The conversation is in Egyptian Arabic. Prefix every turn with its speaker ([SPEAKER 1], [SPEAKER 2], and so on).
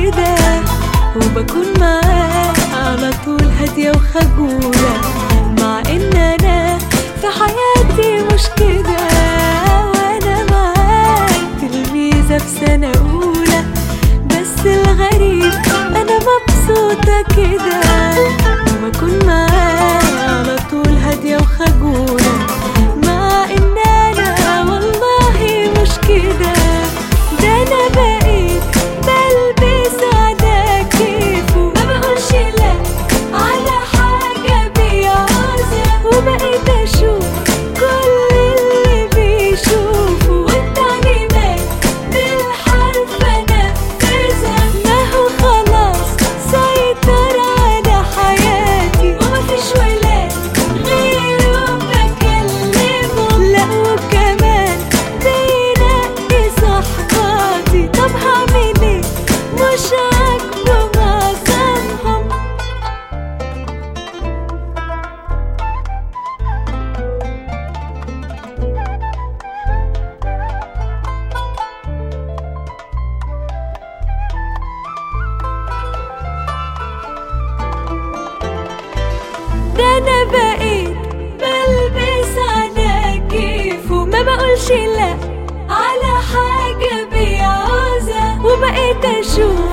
[SPEAKER 1] كده وبكون معاه على طول هادية وخجولة مع ان انا في حياتي مش كده وانا معاه تلميذة في سنة اولى بس الغريب انا مبسوطة كده وبكون معاه على طول هادية وخجولة مع ان انا والله مش كده ده انا بقيت بلبس على كيفه ما بقولش لا على حاجة بيعوزها وبقيت اشوف كل اللي بيشوفه والتعليمات بالحرف انفذها ما هو خلاص سيطر على حياتي ومفيش ولاد غيره بكلمه لا وكمان بينقي صحباتي طب هعمل ايه مش عاجبه معظمهم ده انا بقيت بلبس على كيفه ما بقولش لا على حاجة بيعوزها وبقيت اشوف